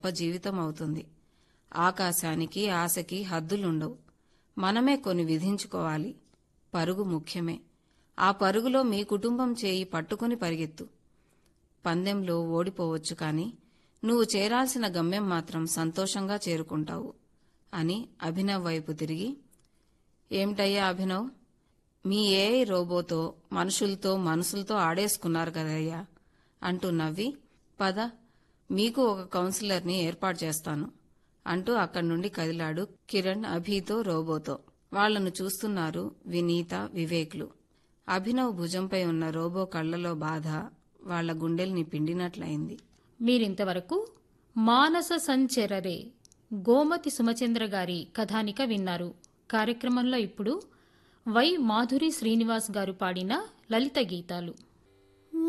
గొప్ప జీవితం అవుతుంది ఆకాశానికి ఆశకి హద్దులుండవు మనమే కొన్ని విధించుకోవాలి పరుగు ముఖ్యమే ఆ పరుగులో మీ కుటుంబం చేయి పట్టుకుని పరిగెత్తు పందెంలో ఓడిపోవచ్చు కాని నువ్వు చేరాల్సిన గమ్యం మాత్రం సంతోషంగా చేరుకుంటావు అని అభినవ్ వైపు తిరిగి ఏమిటయ్యా అభినవ్ మీ ఏఐ రోబోతో మనుషులతో మనసులతో ఆడేసుకున్నారు కదయ్యా అంటూ నవ్వి పద మీకు ఒక కౌన్సిలర్ని ఏర్పాటు చేస్తాను అంటూ అక్కడి నుండి కదిలాడు కిరణ్ అభితో రోబోతో వాళ్లను చూస్తున్నారు వినీత వివేక్లు అభినవ్ భుజంపై ఉన్న రోబో కళ్లలో బాధ వాళ్ల గుండెల్ని పిండినట్లయింది మీరింతవరకు మానస సంచరరే గోమతి సుమచంద్ర గారి కథానిక విన్నారు కార్యక్రమంలో ఇప్పుడు వై మాధురి శ్రీనివాస్ గారు పాడిన లలిత గీతాలు